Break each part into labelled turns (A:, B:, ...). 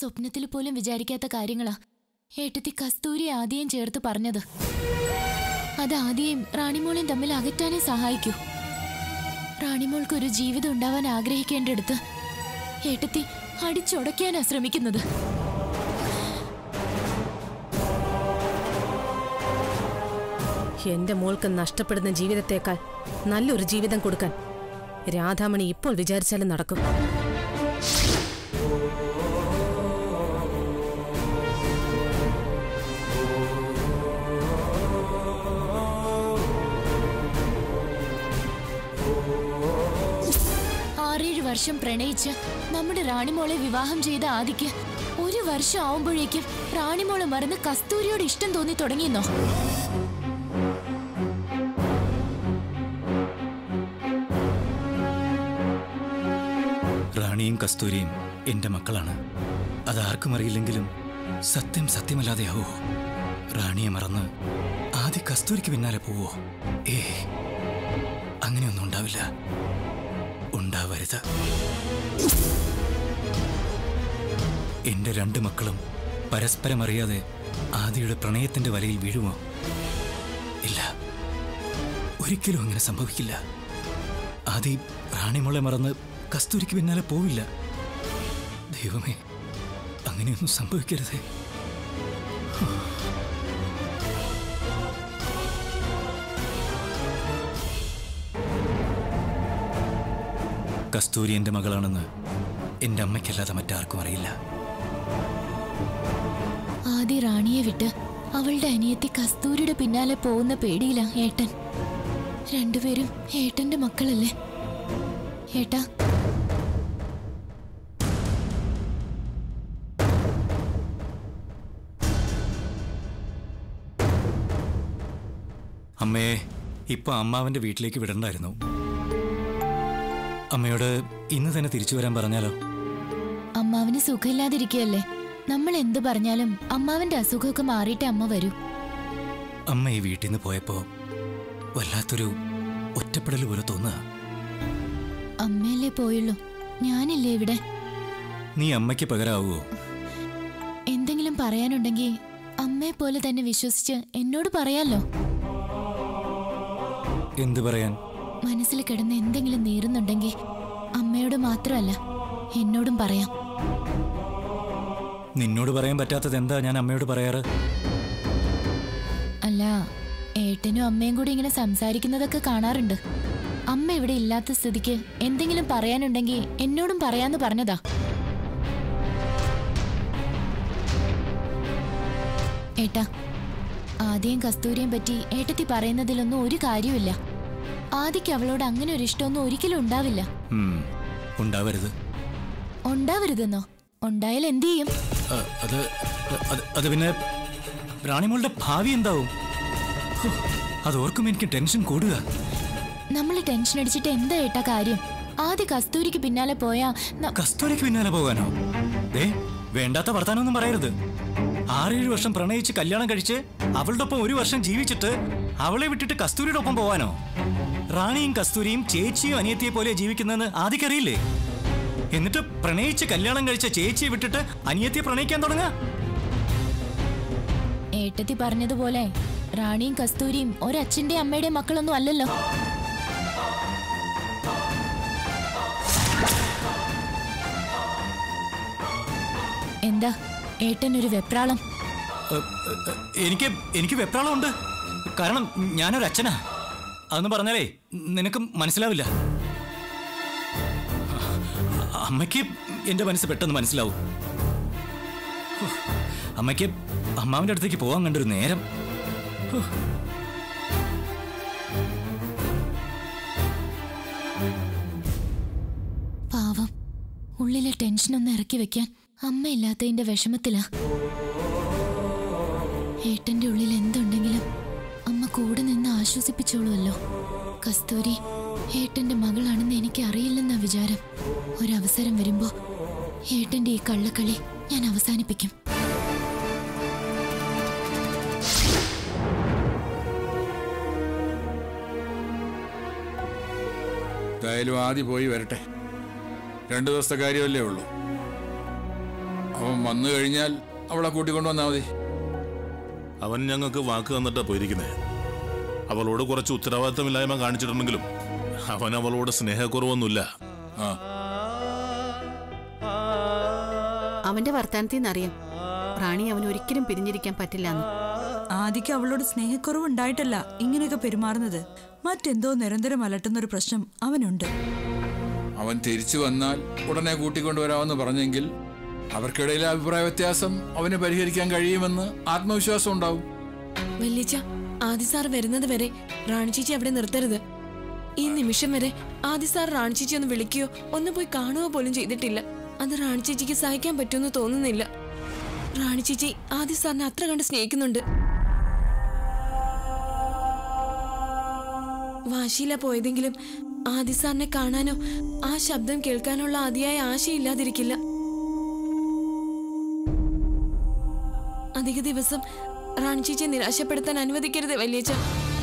A: സ്വപ്നത്തിൽ പോലും വിചാരിക്കാത്ത കാര്യങ്ങളാ ഏട്ടത്തി കസ്തൂരി ആദ്യം ചേർത്ത് പറഞ്ഞത് അത് ആദ്യം റാണിമോളെയും തമ്മിൽ അകറ്റാനേ സഹായിക്കൂ റാണിമോൾക്ക് ഒരു ജീവിതം ഉണ്ടാവാൻ ആഗ്രഹിക്കേണ്ടടുത്ത് ഏട്ടത്തി അടിച്ചുടയ്ക്കാനാ ശ്രമിക്കുന്നത്
B: എന്റെ മോൾക്ക് നഷ്ടപ്പെടുന്ന ജീവിതത്തേക്കാൾ നല്ലൊരു ജീവിതം കൊടുക്കാൻ രാധാമണി ഇപ്പോൾ വിചാരിച്ചാലും നടക്കും
A: ആറേഴ് വർഷം പ്രണയിച്ച് നമ്മുടെ റാണിമോളെ വിവാഹം ചെയ്ത ആദിക്ക് ഒരു വർഷം ആവുമ്പോഴേക്കും റാണിമോളെ മറന്ന് കസ്തൂരിയോട് ഇഷ്ടം തോന്നി തുടങ്ങിയെന്നോ
C: റാണിയും കസ്തൂരിയും എന്റെ മക്കളാണ് അതാർക്കും അറിയില്ലെങ്കിലും സത്യം സത്യമല്ലാതെയാവോ റാണിയെ മറന്ന് ആദ്യ കസ്തൂരിക്ക് പിന്നാലെ പോവോ ഏ അങ്ങനെയൊന്നും ഉണ്ടാവില്ല ഉണ്ടാവരുത് എന്റെ രണ്ട് മക്കളും പരസ്പരം അറിയാതെ ആദിയുടെ പ്രണയത്തിന്റെ വലയിൽ വീഴുമോ ഇല്ല ഒരിക്കലും അങ്ങനെ സംഭവിക്കില്ല ആദി റാണിമോളെ മറന്ന് കസ്തൂരിക്ക് പിന്നാലെ പോവില്ല ദൈവമേ അങ്ങനെയൊന്നും സംഭവിക്കരുതേ കസ്തൂരി എന്റെ മകളാണെന്ന് എന്റെ അമ്മയ്ക്കല്ലാതെ മറ്റാർക്കും അറിയില്ല
A: ആദി റാണിയെ വിട്ട് അവളുടെ അനിയത്തി കസ്തൂരിയുടെ പിന്നാലെ പോകുന്ന പേടിയില്ല ഏട്ടൻ രണ്ടുപേരും ഏട്ടന്റെ മക്കളല്ലേ ഏട്ടാ
C: അമ്മയെ ഇപ്പൊ അമ്മാവന്റെ വീട്ടിലേക്ക് വിടണ്ടായിരുന്നു അമ്മയോട് ഇന്ന് തന്നെ തിരിച്ചു വരാൻ പറഞ്ഞാലോ
A: അമ്മാവിന് സുഖമില്ലാതിരിക്കുകയല്ലേ നമ്മൾ എന്ത് പറഞ്ഞാലും അമ്മാവന്റെ അസുഖമൊക്കെ മാറിയിട്ടേ അമ്മ വരൂ
C: അമ്മ ഈ വീട്ടിൽ നിന്ന് പോയപ്പോ വല്ലാത്തൊരു ഒറ്റപ്പെടൽ പോലെ തോന്നുക
A: അമ്മയല്ലേ പോയുള്ളൂ ഞാനില്ലേ ഇവിടെ
C: നീ അമ്മയ്ക്ക് പകരാവോ
A: എന്തെങ്കിലും പറയാനുണ്ടെങ്കിൽ അമ്മയെ പോലെ തന്നെ വിശ്വസിച്ച് എന്നോട് പറയാലോ
C: എന്തു പറയാൻ
A: മനസ്സിൽ കിടന്ന് എന്തെങ്കിലും നീറുന്നുണ്ടെങ്കിൽ അമ്മയോട് മാത്രമല്ല എന്നോടും പറയാം
C: നിന്നോട് പറയാൻ പറ്റാത്തത് എന്താ ഞാൻ അമ്മയോട് പറയാറ്
A: അല്ല ഏട്ടനും അമ്മയും കൂടി ഇങ്ങനെ സംസാരിക്കുന്നതൊക്കെ കാണാറുണ്ട് അമ്മ ഇവിടെ ഇല്ലാത്ത സ്ഥിതിക്ക് എന്തെങ്കിലും പറയാനുണ്ടെങ്കിൽ എന്നോടും പറയാന്ന് പറഞ്ഞതാ ഏട്ടാ ആദ്യം കസ്തൂരിയും പറ്റി ഏട്ടത്തി പറയുന്നതിലൊന്നും ഒരു കാര്യമില്ല ആദിക്ക് അവളോട് അങ്ങനെ ഒരു ഇഷ്ടമൊന്നും ഒരിക്കലും ഉണ്ടാവില്ല
C: ഉം, ഉണ്ടാവരുത്
A: ഉണ്ടാവരുതെന്നോ ഉണ്ടായാൽ എന്തു ചെയ്യും
C: അ, അത് അത് അത് പിന്നെ റാണിമോളുടെ ഭാവി എന്താവും ഹോ, അത് ഓർക്കുമ്പോ എനിക്ക് ടെൻഷൻ കൂടുക
A: നമ്മൾ ടെൻഷൻ അടിച്ചിട്ട് എന്താ ഏട്ടാ കാര്യം ആദ്യ കസ്തൂരിക്ക് പിന്നാലെ പോയാ ന-
C: കസ്തൂരിക്ക് പിന്നാലെ പോകാനോ ദേ വേണ്ടാത്ത വർത്താനൊന്നും പറയരുത് ആറേഴ് വർഷം പ്രണയിച്ച് കല്യാണം കഴിച്ച് അവളുടെ ഒപ്പം ഒരു വർഷം ജീവിച്ചിട്ട് അവളെ വിട്ടിട്ട് കസ്തൂരിയുടെ ഒപ്പം പോവാനോ റാണിയും കസ്തൂരിയും ചേച്ചിയും അനിയത്തിയെ പോലെ ജീവിക്കുന്നതെന്ന് ആദ്യക്കറിയില്ലേ എന്നിട്ട് പ്രണയിച്ച് കല്യാണം കഴിച്ച ചേച്ചിയെ വിട്ടിട്ട് അനിയത്തിയെ പ്രണയിക്കാൻ തുടങ്ങാ
A: ഏട്ടത്തി പറഞ്ഞതുപോലെ റാണിയും കസ്തൂരിയും ഒരച്ഛന്റെയും അമ്മയുടെയും മക്കളൊന്നും അല്ലല്ലോ എന്താ ഏട്ടൻ ഒരു വെപ്രാളം
C: എ, എ, എ, എനിക്ക് എനിക്ക് വെപ്രാളമുണ്ട് കാരണം ഞാനൊരു അച്ഛനാ അതെന്ന് പറഞ്ഞാലേ നിനക്ക് മനസ്സിലാവില്ല അമ്മയ്ക്ക് എന്റെ മനസ്സ് പെട്ടെന്ന് മനസ്സിലാവും ഹോ, അമ്മയ്ക്ക് അമ്മാവിന്റെ അടുത്തേക്ക് പോകാൻ കണ്ടൊരു നേരം ഹോ.
A: പാവം ഉള്ളിലെ ടെൻഷനൊന്ന് ഇറക്കി വെക്കാൻ അമ്മയില്ലാത്തതിന്റെ വിഷമത്തിലാ ഏട്ടന്റെ ഉള്ളിൽ എന്തുണ്ടെങ്കിലും അമ്മ കൂടെ നിന്ന് ആശ്വസിപ്പിച്ചോളുമല്ലോ കസ്തൂരി ഏട്ടന്റെ മകളാണെന്ന് എനിക്ക് അറിയില്ലെന്ന വിചാരം ഒരവസരം വരുമ്പോ ഏട്ടന്റെ ഈ കള്ളക്കളി ഞാൻ അവസാനിപ്പിക്കും
D: എന്തായാലും ആദ്യം പോയി വരട്ടെ രണ്ടു ദിവസത്തെ കാര്യമല്ലേ ഉള്ളൂ അവൻ വന്നു കഴിഞ്ഞാൽ അവളെ കൂട്ടിക്കൊണ്ടു വന്നാൽ മതി
E: അവൻ ഞങ്ങൾക്ക് വാക്ക് തന്നിട്ടാ പോയിരിക്കുന്നത് അവളോട് കുറച്ച് ഉത്തരവാദിത്തമില്ലായ്മ കാണിച്ചിട്ടുണ്ടെങ്കിലും അവൻ അവളോട് സ്നേഹക്കുറവൊന്നുമില്ല
D: ആ
F: അവന്റെ വർത്താനത്തിൽ നിന്നറിയാം റാണി അവൻ ഒരിക്കലും പിരിഞ്ഞിരിക്കാൻ പറ്റില്ലെന്ന്
G: ആദിക്ക് അവളോട് സ്നേഹക്കുറവുണ്ടായിട്ടല്ല ഇങ്ങനെയൊക്കെ പെരുമാറുന്നത് മറ്റെന്തോ നിരന്തരം അലട്ടുന്ന ഒരു പ്രശ്നം അവനുണ്ട്
D: അവൻ തിരിച്ചു വന്നാൽ ഉടനെ കൂട്ടിക്കൊണ്ടുവരാമെന്ന് പറഞ്ഞെങ്കിൽ അവർക്കിടയിലെ അഭിപ്രായ വ്യത്യാസം അവന് പരിഹരിക്കാൻ കഴിയുമെന്ന് ആത്മവിശ്വാസം ഉണ്ടാവും
H: വല്യച്ച ആദി സാർ വരുന്നത് വരെ റാണി ചേച്ചി അവിടെ നിർത്തരുത് ഈ നിമിഷം വരെ ആദി സാർ റാണി ചേച്ചി ഒന്ന് വിളിക്കുകയോ ഒന്ന് പോയി കാണുകയോ പോലും ചെയ്തിട്ടില്ല അത് റാണി ചേച്ചിക്ക് സഹിക്കാൻ പറ്റുമെന്ന് തോന്നുന്നില്ല റാണി ചേച്ചി ആദി സാറിനെ അത്ര കണ്ട് സ്നേഹിക്കുന്നുണ്ട് വാശിയില പോയതെങ്കിലും ആദി സാറിനെ കാണാനോ ആ ശബ്ദം കേൾക്കാനുള്ള അതിയായ ആശയില്ലാതിരിക്കില്ല അധിക ദിവസം റാണി ചേച്ചിയെ നിരാശപ്പെടുത്താൻ അനുവദിക്കരുത് വല്യച്ച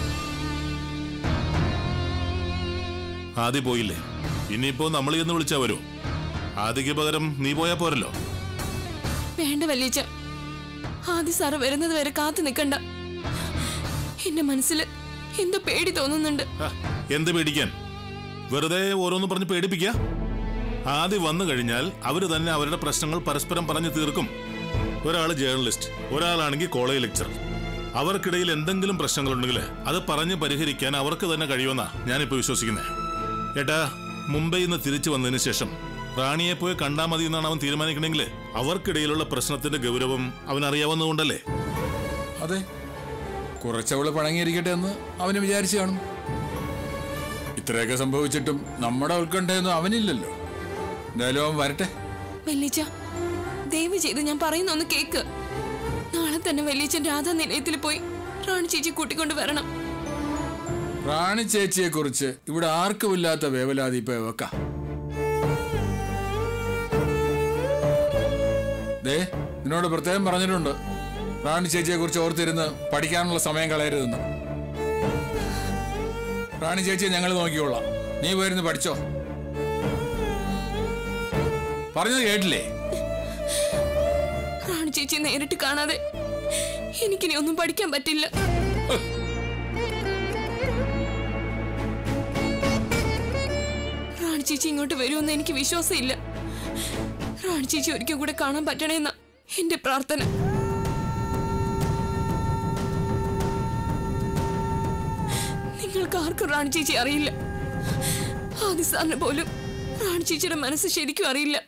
E: ആദ്യം പോയില്ലേ ഇനിയിപ്പോ നമ്മൾ എന്ന് വിളിച്ചാ വരൂ ആദിക്ക് പകരം നീ പോയാ പോരല്ലോ
H: വേണ്ട വല്യച്ച ആദി സാറ് വരുന്നത് വരെ കാത്തു നിൽക്കണ്ട എന്റെ മനസ്സിൽ എന്തോ പേടി തോന്നുന്നുണ്ട്
E: ഹ, എന്ത് പേടിക്കാൻ വെറുതെ ഓരോന്ന് പറഞ്ഞ് പേടിപ്പിക്കുക ആദ്യം വന്നു കഴിഞ്ഞാൽ അവര് തന്നെ അവരുടെ പ്രശ്നങ്ങൾ പരസ്പരം പറഞ്ഞു തീർക്കും ഒരാൾ ജേർണലിസ്റ്റ് ഒരാളാണെങ്കിൽ കോളേജ് ലെക്ചർ അവർക്കിടയിൽ എന്തെങ്കിലും പ്രശ്നങ്ങളുണ്ടെങ്കിൽ അത് പറഞ്ഞ് പരിഹരിക്കാൻ അവർക്ക് തന്നെ കഴിയുമെന്നാ ഞാനിപ്പോ വിശ്വസിക്കുന്നത് ഏട്ടാ മുംബൈയിൽ നിന്ന് തിരിച്ചു വന്നതിന് ശേഷം റാണിയെ പോയി കണ്ടാ മതി എന്നാണ് അവൻ തീരുമാനിക്കണമെങ്കിൽ അവർക്കിടയിലുള്ള പ്രശ്നത്തിന്റെ ഗൗരവം അവൻ അറിയാവുന്നതുകൊണ്ടല്ലേ
D: അതെ കുറച്ചവള് പണങ്ങിയിരിക്കട്ടെ എന്ന് അവന് വിചാരിച്ചു കാണും ഇത്രയൊക്കെ സംഭവിച്ചിട്ടും നമ്മുടെ ഉത്കണ്ഠയൊന്നും അവനില്ലല്ലോ എന്തായാലും അവൻ വരട്ടെ
H: വല്യച്ച ദയവ് ചെയ്ത് ഞാൻ പറയുന്ന ഒന്ന് കേക്ക് നാളെ തന്നെ വല്യച്ഛൻ രാധാ നിലയത്തിൽ പോയി റാണി ചേച്ചി കൂട്ടിക്കൊണ്ട് വരണം
D: റാണി ചേച്ചിയെ കുറിച്ച് ഇവിടെ ആർക്കുമില്ലാത്ത വേവലാതി ഇപ്പൊ വെക്കാം ദേ നിന്നോട് പ്രത്യേകം പറഞ്ഞിട്ടുണ്ട് റാണി ചേച്ചിയെ കുറിച്ച് ഓർത്തിരുന്ന് പഠിക്കാനുള്ള സമയം കളയരുതെന്ന് റാണി ചേച്ചിയെ ഞങ്ങൾ നോക്കിക്കോളാം നീ പോയിരുന്ന് പഠിച്ചോ പറഞ്ഞത് കേട്ടില്ലേ
H: റാണി ചേച്ചിയെ നേരിട്ട് കാണാതെ എനിക്കിനി ഒന്നും പഠിക്കാൻ പറ്റില്ല റാണി ചേച്ചി ഇങ്ങോട്ട് വരുമെന്ന് എനിക്ക് വിശ്വാസമില്ല റാണി ചേച്ചി ഒരിക്കൽ കൂടെ കാണാൻ പറ്റണേന്ന എന്റെ പ്രാർത്ഥന നിങ്ങൾക്ക് ആർക്കും റാണി ചേച്ചി അറിയില്ല ആദി സാറിന് പോലും റാണി ചേച്ചിയുടെ മനസ്സ് ശരിക്കും അറിയില്ല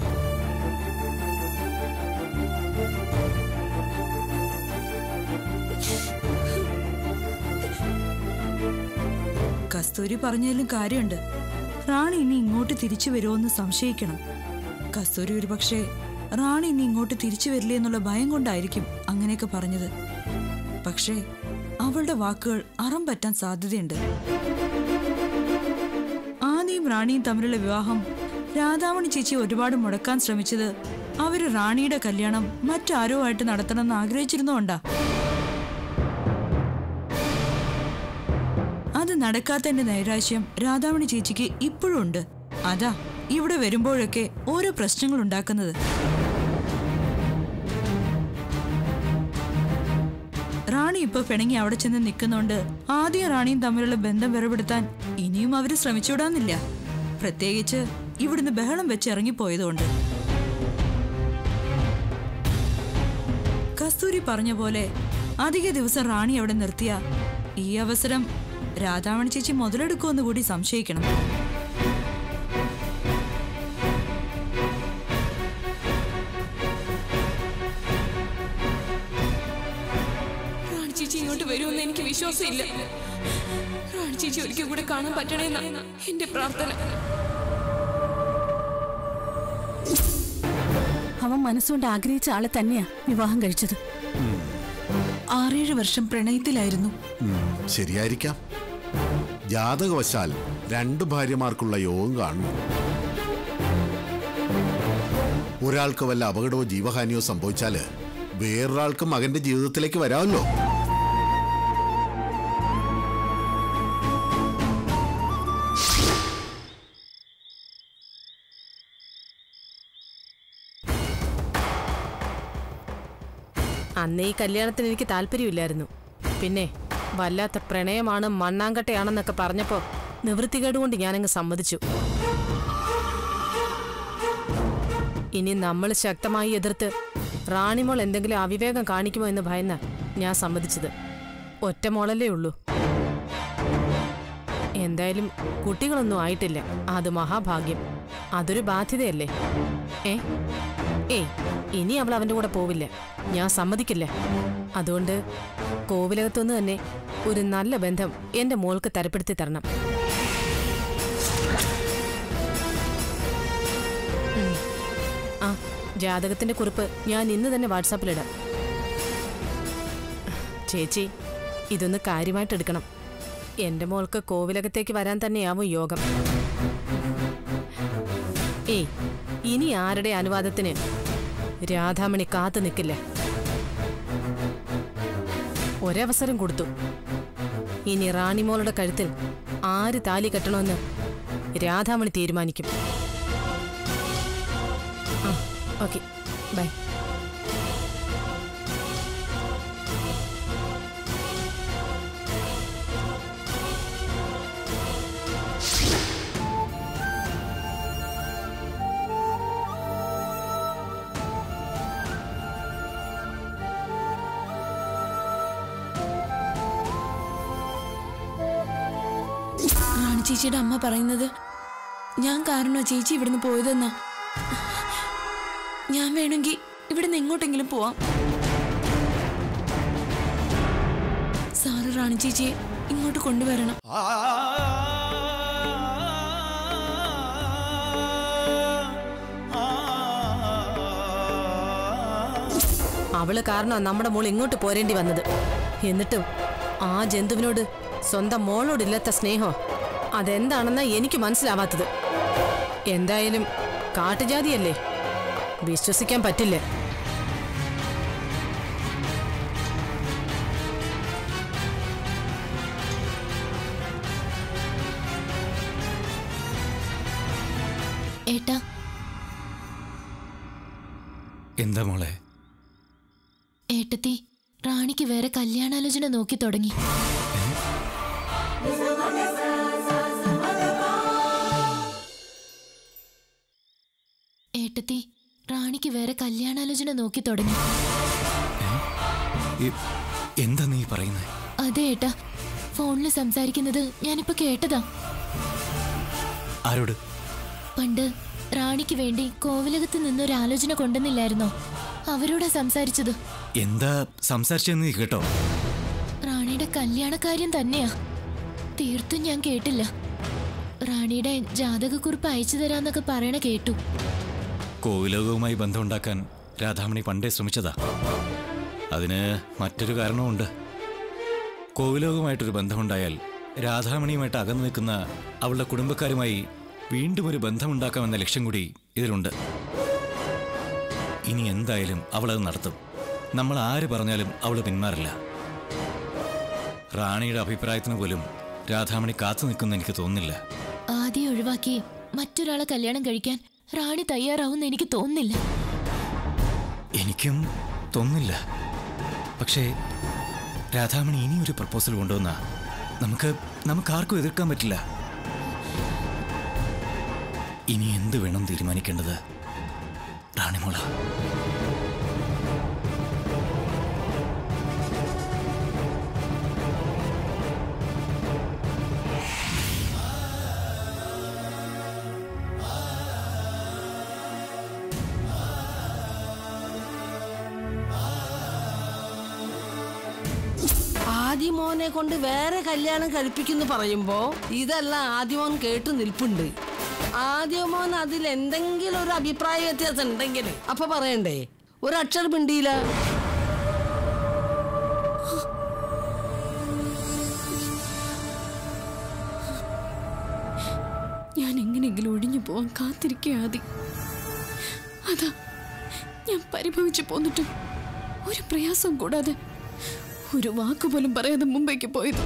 G: കസ്തൂരി പറഞ്ഞതിലും കാര്യമുണ്ട് റാണി ഇനി ഇങ്ങോട്ട് തിരിച്ചു വരുമോന്ന് സംശയിക്കണം കസ്തൂരി ഒരു പക്ഷേ റാണി ഇനി ഇങ്ങോട്ട് തിരിച്ചു വരില്ലേ എന്നുള്ള ഭയം കൊണ്ടായിരിക്കും അങ്ങനെയൊക്കെ പറഞ്ഞത് പക്ഷേ അവളുടെ വാക്കുകൾ അറം പറ്റാൻ സാധ്യതയുണ്ട് ആദിയും റാണിയും തമ്മിലുള്ള വിവാഹം രാധാമണി ചേച്ചി ഒരുപാട് മുടക്കാൻ ശ്രമിച്ചത് അവര് റാണിയുടെ കല്യാണം മറ്റാരോ ആയിട്ട് നടത്തണമെന്ന് ആഗ്രഹിച്ചിരുന്നുകൊണ്ടാ അത് നടക്കാത്തതിന്റെ നൈരാശ്യം രാധാമണി ചേച്ചിക്ക് ഇപ്പോഴും ഉണ്ട് അതാ ഇവിടെ വരുമ്പോഴൊക്കെ ഓരോ പ്രശ്നങ്ങൾ ഉണ്ടാക്കുന്നത് റാണി ഇപ്പൊ പിണങ്ങി അവിടെ ചെന്ന് നിൽക്കുന്നോണ്ട് ആദ്യം റാണിയും തമ്മിലുള്ള ബന്ധം വേർപെടുത്താൻ ഇനിയും അവര് ശ്രമിച്ചുവിടാന്നില്ല പ്രത്യേകിച്ച് ഇവിടുന്ന് ബഹളം വെച്ച് ഇറങ്ങിപ്പോയതുകൊണ്ട് കസ്തൂരി പറഞ്ഞ പോലെ അധിക ദിവസം റാണി അവിടെ നിർത്തിയ ഈ അവസരം രാധാമണി ചേച്ചി മുതലെടുക്കുമെന്ന് കൂടി സംശയിക്കണം
H: റാണി ചേച്ചി ഇങ്ങോട്ട് വരുമെന്ന് എനിക്ക് വിശ്വാസമില്ല റാണി ചേച്ചി ഒരിക്കൽ കൂടെ കാണാൻ പറ്റണേന്ന എന്റെ പ്രാർത്ഥന
F: അവൻ മനസ്സുകൊണ്ട് ആഗ്രഹിച്ച ആളെ തന്നെയാ വിവാഹം കഴിച്ചത്
G: ആറേഴ് വർഷം പ്രണയത്തിലായിരുന്നു
I: ഉം, ശരിയായിരിക്കാം ജാതകവശാൽ രണ്ട് ഭാര്യമാർക്കുള്ള യോഗം കാണുന്നു ഒരാൾക്ക് വല്ല അപകടമോ ജീവഹാനിയോ സംഭവിച്ചാല് വേറൊരാൾക്ക് മകന്റെ ജീവിതത്തിലേക്ക് വരാമല്ലോ
B: അന്ന് ഈ കല്യാണത്തിന് എനിക്ക് താല്പര്യമില്ലായിരുന്നു പിന്നെ വല്ലാത്ത പ്രണയമാണ് മണ്ണാങ്കട്ടയാണെന്നൊക്കെ പറഞ്ഞപ്പോ നിവൃത്തികേട് കൊണ്ട് ഞാനങ്ങ് സമ്മതിച്ചു ഇനി നമ്മൾ ശക്തമായി എതിർത്ത് റാണിമോൾ എന്തെങ്കിലും അവിവേകം കാണിക്കുമോ എന്ന് ഭയന്ന ഞാൻ സമ്മതിച്ചത് ഒറ്റ മോളല്ലേ ഉള്ളൂ എന്തായാലും കുട്ടികളൊന്നും ആയിട്ടില്ല അത് മഹാഭാഗ്യം അതൊരു ബാധ്യതയല്ലേ ഏ ഏയ് ഇനി അവൾ അവന്റെ കൂടെ പോവില്ല ഞാൻ സമ്മതിക്കില്ല അതുകൊണ്ട് കോവിലകത്തുനിന്ന് തന്നെ ഒരു നല്ല ബന്ധം എന്റെ മോൾക്ക് തരപ്പെടുത്തി തരണം ഉം. ആ ജാതകത്തിന്റെ കുറിപ്പ് ഞാൻ ഇന്ന് തന്നെ വാട്സാപ്പിലിടാം ചേച്ചി ഇതൊന്ന് കാര്യമായിട്ട് എടുക്കണം എന്റെ മോൾക്ക് കോവിലകത്തേക്ക് വരാൻ തന്നെയാവും യോഗം ഏയ് ഇനി ആരുടെ അനുവാദത്തിന് രാധാമണി കാത്തു നിൽക്കില്ല ഒരവസരം കൊടുത്തു ഇനി റാണിമോളുടെ കഴുത്തിൽ ആര് താലി കെട്ടണമെന്ന് രാധാമണി തീരുമാനിക്കും ആ ഓക്കെ ബൈ
H: റാണി ചേച്ചിയുടെ അമ്മ പറയുന്നത് ഞാൻ കാരണോ ചേച്ചി ഇവിടുന്ന് പോയതെന്നാ ഞാൻ വേണമെങ്കിൽ ഇവിടുന്ന് എങ്ങോട്ടെങ്കിലും പോവാം സാറ് റാണി ചേച്ചിയെ ഇങ്ങോട്ട് കൊണ്ടുവരണം
B: അവള് കാരണം നമ്മുടെ മോൾ ഇങ്ങോട്ട് പോരേണ്ടി വന്നത് എന്നിട്ടും ആ ജന്തുവിനോട് സ്വന്തം മോളോടില്ലാത്ത സ്നേഹം അതെന്താണെന്നാ എനിക്ക് മനസ്സിലാവാത്തത് എന്തായാലും കാട്ടുജാതിയല്ലേ വിശ്വസിക്കാൻ പറ്റില്ല
A: ഏട്ടാ
C: എന്താ മോളെ
A: ഏട്ടത്തി റാണിക്ക് വേറെ കല്യാണാലോചന നോക്കി തുടങ്ങി ഏട്ടത്തി റാണിക്ക് വേറെ കല്യാണാലോചന നോക്കി തുടങ്ങി
C: ഈ- എന്താ നീ പറയുന്നത്
A: അതെ ഏട്ടാ ഫോണിൽ സംസാരിക്കുന്നത് ഞാനിപ്പോ കേട്ടതാ
C: ആരോട്
A: പണ്ട് റാണിക്ക് വേണ്ടി കോവിലകത്ത് നിന്നൊരു ആലോചന കൊണ്ടുവന്നില്ലായിരുന്നോ അവരോടാ സംസാരിച്ചത്
C: എന്താ സംസാരിച്ചെന്ന് നീ കേട്ടോ
A: റാണിയുടെ കല്യാണക്കാര്യം തന്നെയാ തീർത്തും ഞാൻ കേട്ടില്ല റാണിയുടെ ജാതകക്കുറിപ്പ് അയച്ചു തരാന്നൊക്കെ പറയണ കേട്ടു
C: കോവിലോകവുമായി ബന്ധമുണ്ടാക്കാൻ രാധാമണി പണ്ടേ ശ്രമിച്ചതാ അതിന് മറ്റൊരു കാരണവുമുണ്ട് കോവിലോകവുമായിട്ടൊരു ബന്ധമുണ്ടായാൽ രാധാമണിയുമായിട്ട് അകന്നു നിൽക്കുന്ന അവളുടെ കുടുംബക്കാരുമായി വീണ്ടും ഒരു ബന്ധമുണ്ടാക്കാമെന്ന ലക്ഷ്യം കൂടി ഇതിലുണ്ട് ഇനി എന്തായാലും അവളത് നടത്തും നമ്മൾ ആര് പറഞ്ഞാലും അവൾ പിന്മാറില്ല റാണിയുടെ അഭിപ്രായത്തിന് പോലും രാധാമണി കാത്തു നിൽക്കുന്ന എനിക്ക് തോന്നുന്നില്ല
A: ആദ്യം ഒഴിവാക്കി മറ്റൊരാളെ കല്യാണം കഴിക്കാൻ റാണി തയ്യാറാവുമെന്ന് എനിക്ക് തോന്നുന്നില്ല
C: എനിക്കും തോന്നുന്നില്ല പക്ഷേ രാധാമണി ഇനി ഒരു പ്രപ്പോസൽ കൊണ്ടുവന്ന നമുക്ക് നമുക്ക് ആർക്കും എതിർക്കാൻ പറ്റില്ല ഇനി എന്ത് വേണം തീരുമാനിക്കേണ്ടത് റാണിമോള
J: ആദ്യമോനെ കൊണ്ട് വേറെ കല്യാണം കഴിപ്പിക്കുന്നു പറയുമ്പോ ഇതെല്ലാം ആദ്യമോൻ കേട്ടു നിൽപ്പുണ്ട് ആദ്യമോൻ അതിൽ എന്തെങ്കിലും ഒരു അഭിപ്രായ വ്യത്യാസം ഉണ്ടെങ്കിൽ അപ്പൊ പറയണ്ടേ ഒരു അക്ഷരം മിണ്ടിയില്ല
K: ഞാൻ എങ്ങനെയെങ്കിലും ഒഴിഞ്ഞു പോവാൻ കാത്തിരിക്കുക ആദി അതാ ഞാൻ പരിഭവിച്ചു പോന്നിട്ടും ഒരു പ്രയാസവും കൂടാതെ ഒരു വാക്കുപോലും പറയാതെ മുമ്പേക്ക് പോയത്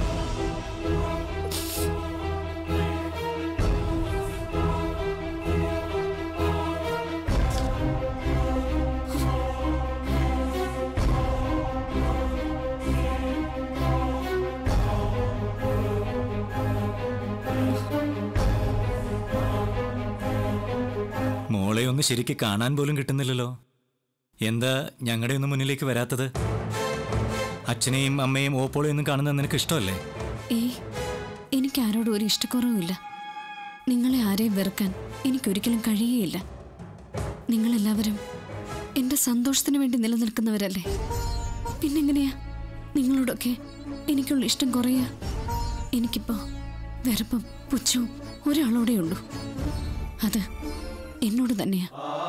C: മോളെ ഒന്ന് ശരിക്ക് കാണാൻ പോലും കിട്ടുന്നില്ലല്ലോ എന്താ ഞങ്ങളുടെ ഒന്നും മുന്നിലേക്ക് വരാത്തത് അച്ഛനെയും അമ്മയും ഓപ്പോളെയും ഒന്നും കാണുന്നത് നിനക്ക് ഇഷ്ടമല്ലേ
K: ഏയ് എനിക്ക് ആരോടും ഒരു ഇഷ്ടക്കുറവുമില്ല നിങ്ങളെ ആരെയും വെറുക്കാൻ എനിക്കൊരിക്കലും കഴിയുകയില്ല നിങ്ങളെല്ലാവരും എൻ്റെ സന്തോഷത്തിന് വേണ്ടി നിലനിൽക്കുന്നവരല്ലേ പിന്നെങ്ങനെയാ നിങ്ങളോടൊക്കെ എനിക്കുള്ള ഇഷ്ടം കുറയുക എനിക്കിപ്പോൾ വെറുപ്പും പുച്ഛവും ഒരാളോടെ ഉള്ളൂ അത് എന്നോട് തന്നെയാ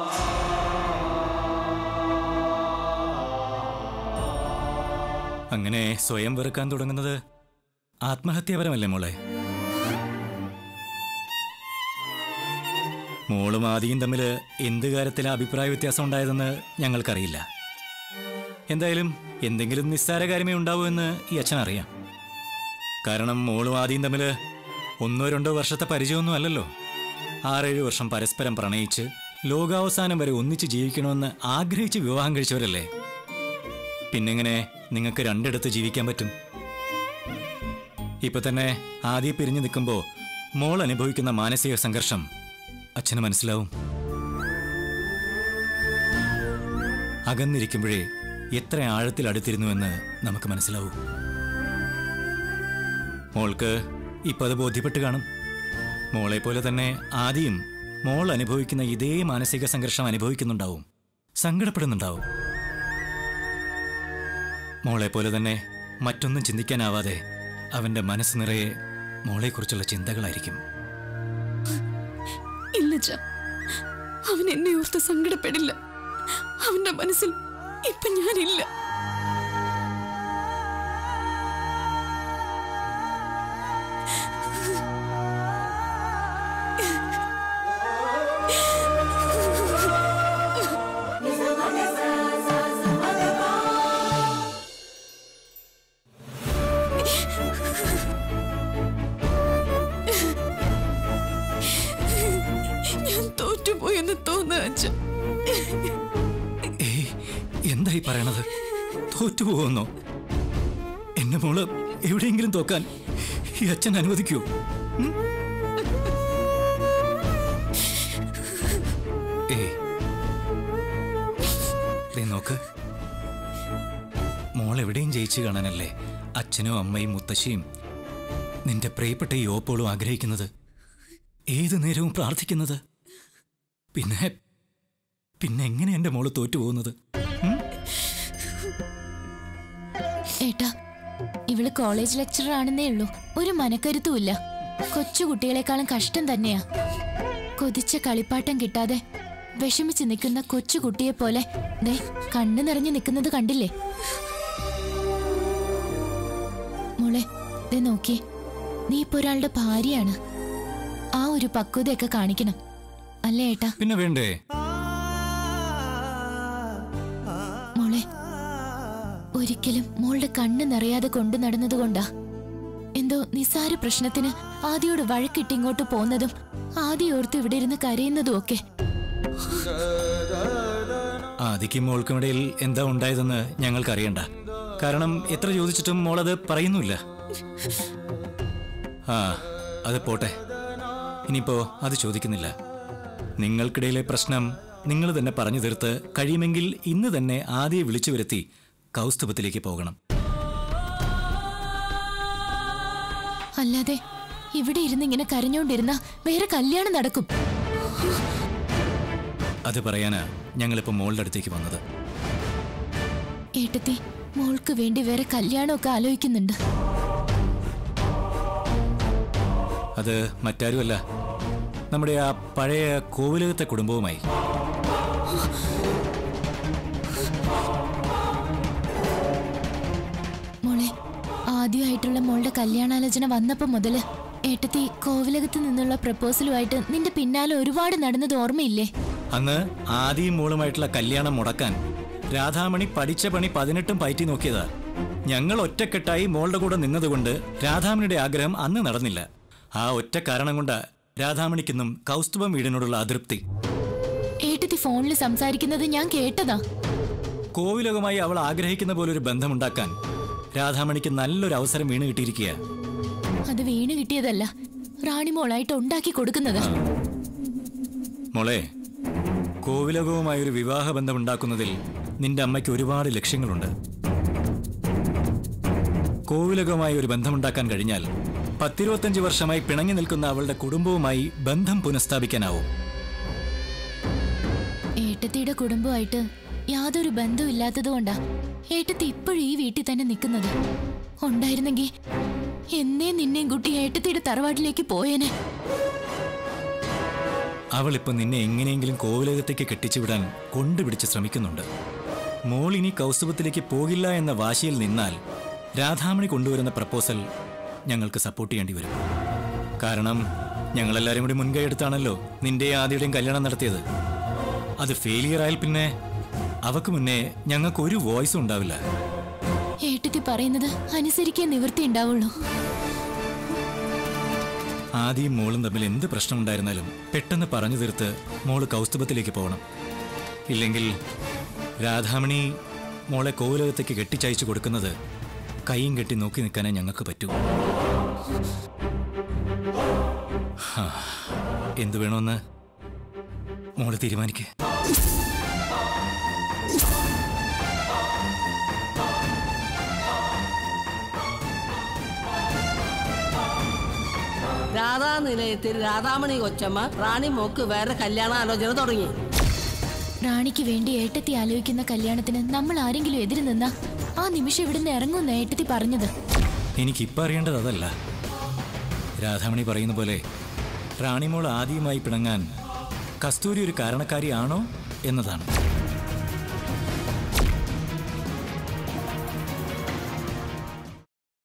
C: അങ്ങനെ സ്വയം വെറുക്കാൻ തുടങ്ങുന്നത് ആത്മഹത്യാപരമല്ലേ മോളെ മോളും ആദിയും തമ്മിൽ എന്ത് കാര്യത്തിലെ അഭിപ്രായ വ്യത്യാസം ഉണ്ടായതെന്ന് ഞങ്ങൾക്കറിയില്ല എന്തായാലും എന്തെങ്കിലും നിസ്സാര കാര്യമേ ഉണ്ടാവൂ എന്ന് ഈ അച്ഛൻ അറിയാം കാരണം മോളും ആദിയും തമ്മിൽ ഒന്നോ രണ്ടോ വർഷത്തെ പരിചയമൊന്നും അല്ലല്ലോ ആറേഴ് വർഷം പരസ്പരം പ്രണയിച്ച് ലോകാവസാനം വരെ ഒന്നിച്ച് ജീവിക്കണമെന്ന് ആഗ്രഹിച്ച് വിവാഹം കഴിച്ചവരല്ലേ പിന്നെങ്ങനെ നിങ്ങൾക്ക് രണ്ടിടത്ത് ജീവിക്കാൻ പറ്റും ഇപ്പൊ തന്നെ ആദ്യ പിരിഞ്ഞു നിൽക്കുമ്പോ മോൾ അനുഭവിക്കുന്ന മാനസിക സംഘർഷം അച്ഛന് മനസ്സിലാവും അകന്നിരിക്കുമ്പോഴേ എത്ര ആഴത്തിൽ അടുത്തിരുന്നുവെന്ന് നമുക്ക് മനസ്സിലാവൂ മോൾക്ക് ഇപ്പൊ അത് ബോധ്യപ്പെട്ട് കാണും മോളെ പോലെ തന്നെ ആദ്യം മോൾ അനുഭവിക്കുന്ന ഇതേ മാനസിക സംഘർഷം അനുഭവിക്കുന്നുണ്ടാവും സങ്കടപ്പെടുന്നുണ്ടാവും മോളെ പോലെ തന്നെ മറ്റൊന്നും ചിന്തിക്കാനാവാതെ അവന്റെ മനസ്സ് നിറയെ മോളെക്കുറിച്ചുള്ള ചിന്തകളായിരിക്കും
K: ഇല്ല ച അവൻ എന്നെ ഓർത്ത് സങ്കടപ്പെടില്ല അവന്റെ മനസ്സിൽ ഇപ്പൊ ഞാനില്ല ഞാൻ തോറ്റുപോയെന്ന് തോന്നുക അച്ഛൻ
C: ഏയ് എന്തായി പറയണത് തോറ്റുപോകുന്നോ എന്റെ മോള് എവിടെയെങ്കിലും തോക്കാൻ ഈ അച്ഛൻ അനുവദിക്കൂ ഉം? ഏയ് ദേ നോക്ക് മോൾ എവിടെയും ജയിച്ചു കാണാനല്ലേ അച്ഛനും അമ്മയും മുത്തശ്ശിയും നിന്റെ പ്രിയപ്പെട്ട ഈ ഓപ്പോളും ആഗ്രഹിക്കുന്നത് ഏതു നേരവും പ്രാർത്ഥിക്കുന്നത് പിന്നെ പിന്നെ എങ്ങനെ എന്റെ മോള് തോറ്റുപോകുന്നത്
A: ഏട്ടാ ഇവള് കോളേജ് ലെക്ചറർ ആണെന്നേ ഉള്ളൂ ഒരു മനക്കരുത്തുമില്ല കൊച്ചു കുട്ടികളെക്കാളും കഷ്ടം തന്നെയാ കൊതിച്ച കളിപ്പാട്ടം കിട്ടാതെ വിഷമിച്ച് നിൽക്കുന്ന കൊച്ചു കുട്ടിയെ പോലെ ദേ കണ്ണു നിറഞ്ഞു നിൽക്കുന്നത് കണ്ടില്ലേ മോളെ ദേ നോക്കിയേ നീ ഇപ്പൊ ഒരാളുടെ ഭാര്യയാണ് ആ ഒരു പക്വതയൊക്കെ കാണിക്കണം അല്ലേ ഏട്ടാ
C: പിന്നെ വേണ്ടേ
A: മോളെ ഒരിക്കലും മോളുടെ കണ്ണ് നിറയാതെ കൊണ്ടു നടന്നതുകൊണ്ടാ എന്തോ നിസാര പ്രശ്നത്തിന് ആദ്യോട് വഴക്കിട്ട് ഇങ്ങോട്ട് പോന്നതും ആദ്യം ഓർത്ത് ഇവിടെ ഇരുന്ന് കരയുന്നതും ഒക്കെ
C: ആദിക്കും മോൾക്കും ഇടയിൽ എന്താ ഉണ്ടായതെന്ന് ഞങ്ങൾക്കറിയണ്ട കാരണം എത്ര ചോദിച്ചിട്ടും മോളത് പറയുന്നുമില്ല ആ അത് പോട്ടെ ഇനിയിപ്പോ അത് ചോദിക്കുന്നില്ല നിങ്ങൾക്കിടയിലെ പ്രശ്നം നിങ്ങൾ തന്നെ പറഞ്ഞു തീർത്ത് കഴിയുമെങ്കിൽ ഇന്ന് തന്നെ ആദ്യെ വിളിച്ചു വരുത്തി കൗസ്തുഭത്തിലേക്ക് പോകണം
A: അല്ലാതെ ഇവിടെ ഇരുന്ന് ഇങ്ങനെ കരഞ്ഞോണ്ടിരുന്ന വേറെ കല്യാണം നടക്കും
C: അത് പറയാനാ ഞങ്ങളിപ്പോ മോളുടെ അടുത്തേക്ക് വന്നത്
A: ഏട്ടത്തി മോൾക്ക് വേണ്ടി വേറെ കല്യാണമൊക്കെ ആലോചിക്കുന്നുണ്ട്
C: അത് മറ്റാരുമല്ല നമ്മുടെ ആ പഴയ കോവിലകത്തെ കുടുംബവുമായി
A: മോളെ ആദ്യമായിട്ടുള്ള മോളുടെ കല്യാണാലോചന വന്നപ്പോ മുതല് ഏട്ടത്തി കോവിലകത്ത് നിന്നുള്ള പ്രപ്പോസലുമായിട്ട് നിന്റെ പിന്നാലെ ഒരുപാട് നടന്നത് ഓർമ്മയില്ലേ
C: അന്ന് ആദിയും മോളുമായിട്ടുള്ള കല്യാണം മുടക്കാൻ രാധാമണി പഠിച്ച പണി പതിനെട്ടും പയറ്റി നോക്കിയതാ ഞങ്ങൾ ഒറ്റക്കെട്ടായി മോളുടെ കൂടെ നിന്നതുകൊണ്ട് രാധാമണിയുടെ ആഗ്രഹം അന്ന് നടന്നില്ല ആ ഒറ്റ കാരണം കൊണ്ട് രാധാമണിക്കൊന്നും കൗസ്തുഭം വീടിനോടുള്ള അതൃപ്തി
A: ഏട്ടത്തി ഫോണിൽ സംസാരിക്കുന്നത് ഞാൻ കേട്ടതാ
C: കോവിലകമായി അവൾ ആഗ്രഹിക്കുന്ന പോലെ ഒരു ബന്ധമുണ്ടാക്കാൻ രാധാമണിക്ക് നല്ലൊരു അവസരം വീണ് കിട്ടിയിരിക്കുക
A: അത് വീണ് കിട്ടിയതല്ല റാണിമോളായിട്ട് ഉണ്ടാക്കി കൊടുക്കുന്നത്
C: മോളെ കോവിലകവുമായി ഒരു വിവാഹ ബന്ധമുണ്ടാക്കുന്നതിൽ നിന്റെ അമ്മയ്ക്ക് ഒരുപാട് ലക്ഷ്യങ്ങളുണ്ട് കോവിലകവുമായി ഒരു ബന്ധമുണ്ടാക്കാൻ കഴിഞ്ഞാൽ പത്തിരുപത്തഞ്ച് വർഷമായി പിണങ്ങി നിൽക്കുന്ന അവളുടെ കുടുംബവുമായി ബന്ധം പുനഃസ്ഥാപിക്കാനാവും
A: ഏട്ടത്തിയുടെ കുടുംബമായിട്ട് യാതൊരു ബന്ധവും ഇല്ലാത്തതുകൊണ്ടാ ഏട്ടത്തി ഇപ്പോഴും ഈ വീട്ടിൽ തന്നെ നിൽക്കുന്നത് ഉണ്ടായിരുന്നെങ്കിൽ എന്നേ നിന്നെയും കുട്ടി ഏട്ടത്തിയുടെ തറവാട്ടിലേക്ക് പോയേനെ
C: അവളിപ്പോ നിന്നെ എങ്ങനെയെങ്കിലും കോവിലകത്തേക്ക് കെട്ടിച്ചുവിടാൻ കൊണ്ടുപിടിച്ച് ശ്രമിക്കുന്നുണ്ട് മോൾ ഇനി കൗസ്തുഭത്തിലേക്ക് പോകില്ല എന്ന വാശിയിൽ നിന്നാൽ രാധാമണി കൊണ്ടുവരുന്ന പ്രപ്പോസൽ ഞങ്ങൾക്ക് സപ്പോർട്ട് ചെയ്യേണ്ടി വരും കാരണം ഞങ്ങളെല്ലാരും കൂടി മുൻകൈ എടുത്താണല്ലോ നിന്റെ ആദ്യയുടെയും കല്യാണം നടത്തിയത് അത് ഫെയിലിയർ ആയാൽ പിന്നെ അവക്ക് മുന്നേ ഞങ്ങൾക്ക് ഒരു വോയിസും ഉണ്ടാവില്ല
A: ഏട്ടത്തി പറയുന്നത് അനുസരിക്കാൻ നിവൃത്തി ഉണ്ടാവുള്ളൂ
C: ആദ്യം മോളും തമ്മിൽ എന്ത് പ്രശ്നമുണ്ടായിരുന്നാലും പെട്ടെന്ന് പറഞ്ഞു തീർത്ത് മോള് കൗസ്തുഭത്തിലേക്ക് പോകണം ഇല്ലെങ്കിൽ രാധാമണി മോളെ കോവിലകത്തേക്ക് കെട്ടിച്ചയച്ചു കൊടുക്കുന്നത് കൈയും കെട്ടി നോക്കി നിൽക്കാനേ ഞങ്ങൾക്ക് പറ്റൂ ഹാ, എന്തു വേണമെന്ന് മോള് തീരുമാനിക്കേ
J: രാധാ നിലയത്തിൽ രാധാമണി കൊച്ചമ്മ റാണി മോക്ക് വേറെ കല്യാണാലോചന തുടങ്ങി
A: റാണിക്ക് വേണ്ടി ഏട്ടത്തി ആലോചിക്കുന്ന കല്യാണത്തിന് നമ്മൾ ആരെങ്കിലും എതിര് നിന്നാ ആ നിമിഷം ഇവിടുന്ന് ഇറങ്ങുന്ന ഏട്ടത്തി പറഞ്ഞത്
C: എനിക്കിപ്പോൾ അറിയേണ്ടത് അതല്ല രാധാമണി പറയുന്ന പോലെ റാണിമോൾ ആദ്യമായി പിണങ്ങാൻ കസ്തൂരി ഒരു കാരണക്കാരിയാണോ എന്നതാണ്